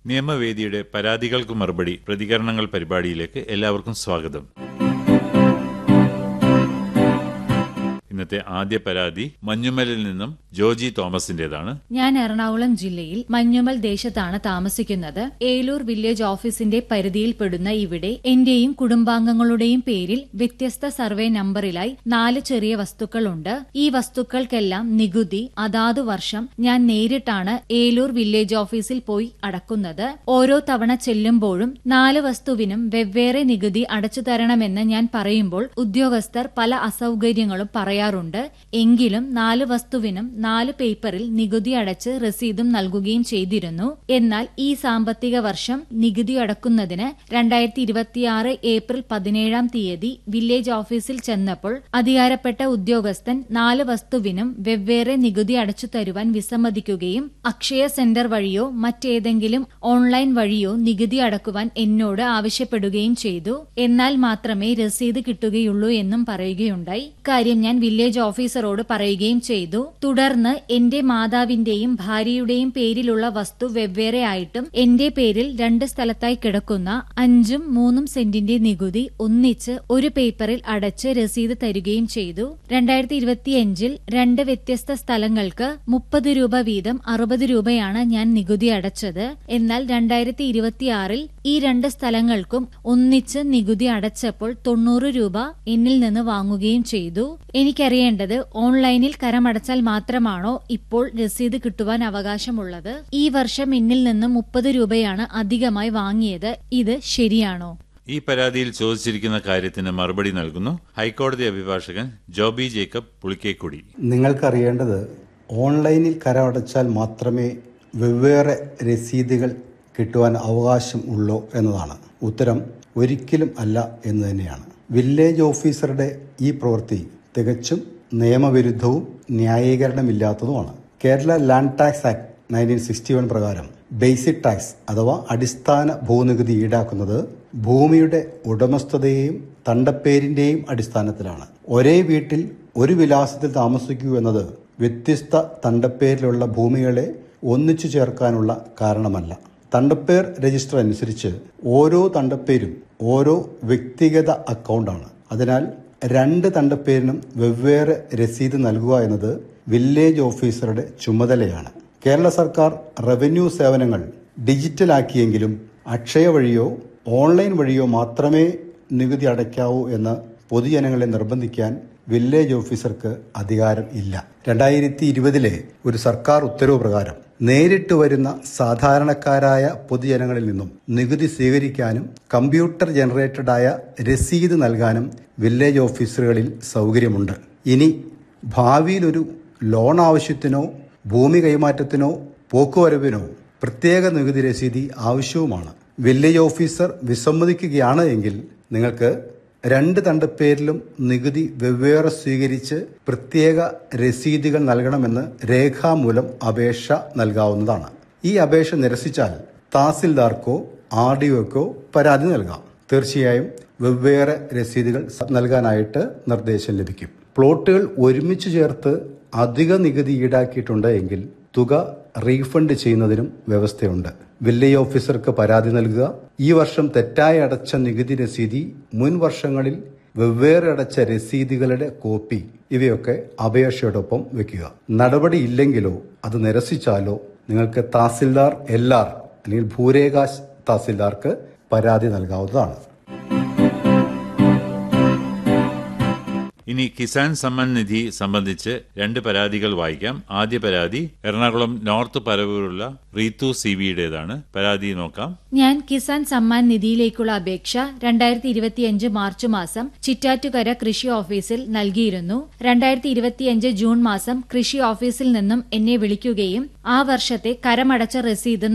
നിയമവേദിയുടെ പരാതികൾക്ക് മറുപടി പ്രതികരണങ്ങൾ പരിപാടിയിലേക്ക് എല്ലാവർക്കും സ്വാഗതം ഇന്നത്തെ ആദ്യ പരാതി മഞ്ഞുമലിൽ നിന്നും ജോജി തോമസിന്റേതാണ് ഞാൻ എറണാകുളം ജില്ലയിൽ മഞ്ഞുമൽ ദേശത്താണ് താമസിക്കുന്നത് ഏലൂർ വില്ലേജ് ഓഫീസിന്റെ പരിധിയിൽപ്പെടുന്ന ഇവിടെ എന്റെയും കുടുംബാംഗങ്ങളുടെയും പേരിൽ വ്യത്യസ്ത സർവേ നമ്പറിലായി നാല് ചെറിയ വസ്തുക്കളുണ്ട് ഈ വസ്തുക്കൾക്കെല്ലാം നികുതി അതാതു വർഷം ഞാൻ നേരിട്ടാണ് ഏലൂർ വില്ലേജ് ഓഫീസിൽ പോയി അടക്കുന്നത് ഓരോ തവണ ചെല്ലുമ്പോഴും നാല് വസ്തുവിനും വെവ്വേറെ നികുതി അടച്ചു തരണമെന്ന് ഞാൻ പറയുമ്പോൾ ഉദ്യോഗസ്ഥർ പല അസൗകര്യങ്ങളും പറയാറുണ്ട് എങ്കിലും നാല് വസ്തുവിനും നാല് പേപ്പറിൽ നികുതി അടച്ച് രസീതും നൽകുകയും ചെയ്തിരുന്നു എന്നാൽ ഈ സാമ്പത്തിക വർഷം നികുതി അടക്കുന്നതിന് രണ്ടായിരത്തി ഇരുപത്തിയാറ് ഏപ്രിൽ പതിനേഴാം തീയതി വില്ലേജ് ഓഫീസിൽ ചെന്നപ്പോൾ അധികാരപ്പെട്ട ഉദ്യോഗസ്ഥൻ നാല് വസ്തുവിനും വെവ്വേറെ നികുതി അടച്ചു തരുവാൻ വിസമ്മതിക്കുകയും അക്ഷയ സെന്റർ വഴിയോ മറ്റേതെങ്കിലും ഓൺലൈൻ വഴിയോ നികുതി അടക്കുവാൻ എന്നോട് ആവശ്യപ്പെടുകയും ചെയ്തു എന്നാൽ മാത്രമേ രസീത് കിട്ടുകയുള്ളൂ എന്നും പറയുകയുണ്ടായി കാര്യം ഞാൻ വില്ലേജ് ഓഫീസറോട് പറയുകയും ചെയ്തു തുടർന്ന് എന്റെ മാതാവിന്റെയും ഭാര്യയുടെയും പേരിലുള്ള വസ്തു വെവ്വേറെ ആയിട്ടും എന്റെ പേരിൽ രണ്ട് സ്ഥലത്തായി കിടക്കുന്ന അഞ്ചും മൂന്നും സെന്റിന്റെ നികുതി ഒന്നിച്ച് ഒരു പേപ്പറിൽ അടച്ച് രസീത് തരികയും ചെയ്തു രണ്ടായിരത്തി ഇരുപത്തിയഞ്ചിൽ രണ്ട് വ്യത്യസ്ത സ്ഥലങ്ങൾക്ക് മുപ്പത് രൂപ വീതം അറുപത് രൂപയാണ് ഞാൻ നികുതി അടച്ചത് എന്നാൽ രണ്ടായിരത്തി ഇരുപത്തിയാറിൽ ഈ രണ്ട് സ്ഥലങ്ങൾക്കും ഒന്നിച്ച് നികുതി അടച്ചപ്പോൾ തൊണ്ണൂറ് രൂപ എന്നിൽ നിന്ന് വാങ്ങുകയും ചെയ്തു എനിക്കറിയേണ്ടത് ഓൺലൈനിൽ കരമടച്ചാൽ മാത്രമാണോ ഇപ്പോൾ രസീത് കിട്ടുവാൻ അവകാശമുള്ളത് ഈ വർഷം എന്നിൽ നിന്ന് മുപ്പത് രൂപയാണ് അധികമായി വാങ്ങിയത് ഇത് ശരിയാണോ ഈ പരാതിയിൽ ചോദിച്ചിരിക്കുന്ന കാര്യത്തിന് മറുപടി നൽകുന്നു ഹൈക്കോടതി അഭിഭാഷകൻ ജോബി ജേക്കബ് പുളിക്കേക്കുടി നിങ്ങൾക്കറിയേണ്ടത് ഓൺലൈനിൽ കരമടച്ചാൽ മാത്രമേ വെവ്വേറെ രസീതുകൾ കിട്ടുവാൻ അവകാശം ഉള്ളൂ എന്നതാണ് ഉത്തരം ഒരിക്കലും അല്ല എന്ന് തന്നെയാണ് വില്ലേജ് ഓഫീസറുടെ ഈ പ്രവൃത്തി തികച്ചും നിയമവിരുദ്ധവും ന്യായീകരണമില്ലാത്തതുമാണ് Kerala land tax act nineteen sixty one പ്രകാരം ബേസിക് ടാക്സ് അഥവാ അടിസ്ഥാന ഭൂനികുതി ഈടാക്കുന്നത് ഭൂമിയുടെ ഉടമസ്ഥതയെയും തണ്ടപ്പേരിന്റെയും അടിസ്ഥാനത്തിലാണ് ഒരേ വീട്ടിൽ ഒരു വിലാസത്തിൽ താമസിക്കൂ എന്നത് വ്യത്യസ്ത തണ്ടപ്പേരിലുള്ള ഭൂമികളെ ഒന്നിച്ചു ചേർക്കാനുള്ള കാരണമല്ല തണ്ടപ്പേർ രജിസ്റ്റർ അനുസരിച്ച് ഓരോ തണ്ടപ്പേരും ഓരോ വ്യക്തിഗത അക്കൗണ്ടാണ് അതിനാൽ രണ്ട് തണ്ടപ്പേരിനും വെവ്വേറെ രസീത് നൽകുക എന്നത് വില്ലേജ് ഓഫീസറുടെ ചുമതലയാണ് കേരള സർക്കാർ റവന്യൂ സേവനങ്ങൾ ഡിജിറ്റലാക്കിയെങ്കിലും അക്ഷയ വഴിയോ ഓൺലൈൻ വഴിയോ മാത്രമേ നികുതി അടയ്ക്കാവൂ എന്ന് പൊതുജനങ്ങളെ നിർബന്ധിക്കാൻ വില്ലേജ് ഓഫീസർക്ക് അധികാരം ഇല്ല രണ്ടായിരത്തി ഇരുപതിലെ ഒരു സർക്കാർ ഉത്തരവ് പ്രകാരം നേരിട്ട് വരുന്ന സാധാരണക്കാരായ പൊതുജനങ്ങളിൽ നിന്നും നികുതി സ്വീകരിക്കാനും കമ്പ്യൂട്ടർ ജനറേറ്റഡായ രസീത് നൽകാനും വില്ലേജ് ഓഫീസറുകളിൽ സൗകര്യമുണ്ട് ഇനി ഭാവിയിൽ ഒരു ലോൺ ആവശ്യത്തിനോ ഭൂമി കൈമാറ്റത്തിനോ പോക്കുവരവിനോ പ്രത്യേക നികുതി രസീതി ആവശ്യവുമാണ് വില്ലേജ് ഓഫീസർ വിസമ്മതിക്കുകയാണ് എങ്കിൽ നിങ്ങൾക്ക് രണ്ട് തണ്ടപ്പേരിലും നികുതി വെവ്വേറെ സ്വീകരിച്ച് പ്രത്യേക രസീതുകൾ നൽകണമെന്ന് രേഖാമൂലം അപേക്ഷ നൽകാവുന്നതാണ് ഈ അപേക്ഷ നിരസിച്ചാൽ തഹസിൽദാർക്കോ ആർ ഡി ഒക്കോ പരാതി നൽകാം തീർച്ചയായും വെവ്വേറെ രസീതുകൾ നൽകാനായിട്ട് നിർദ്ദേശം ലഭിക്കും പ്ലോട്ടുകൾ ഒരുമിച്ച് ചേർത്ത് അധിക നികുതി ഈടാക്കിയിട്ടുണ്ട് എങ്കിൽ തുക റീഫണ്ട് ചെയ്യുന്നതിനും വ്യവസ്ഥയുണ്ട് വില്ലേജ് ഓഫീസർക്ക് പരാതി നൽകുക ഈ വർഷം തെറ്റായി അടച്ച നികുതി രസീതി മുൻ വർഷങ്ങളിൽ വെവ്വേറെ അടച്ച രസീതുകളുടെ കോപ്പി ഇവയൊക്കെ അപേക്ഷയോടൊപ്പം വെക്കുക നടപടി ഇല്ലെങ്കിലോ അത് നിരസിച്ചാലോ നിങ്ങൾക്ക് തഹസിൽദാർ എൽ ആർ അല്ലെങ്കിൽ ഭൂരേഖാശ് തഹസിൽദാർക്ക് പരാതി നൽകാവുന്നതാണ് ഇനി കിസാൻ സമ്മാൻ നിധി സംബന്ധിച്ച് രണ്ട് പരാതികൾ വായിക്കാം ആദ്യ പരാതി എറണാകുളം നോർത്ത് പരവൂരുള്ള റീതു സി വിയുടേതാണ് പരാതി നോക്കാം ഞാൻ കിസാൻ സമ്മാൻ നിധിയിലേക്കുള്ള അപേക്ഷ രണ്ടായിരത്തി ഇരുപത്തിയഞ്ച് മാർച്ച് മാസം ചിറ്റാറ്റുകര കൃഷി ഓഫീസിൽ നൽകിയിരുന്നു രണ്ടായിരത്തി ഇരുപത്തിയഞ്ച് ജൂൺ മാസം കൃഷി ഓഫീസിൽ നിന്നും എന്നെ വിളിക്കുകയും ആ വർഷത്തെ കരമടച്ച രസീത്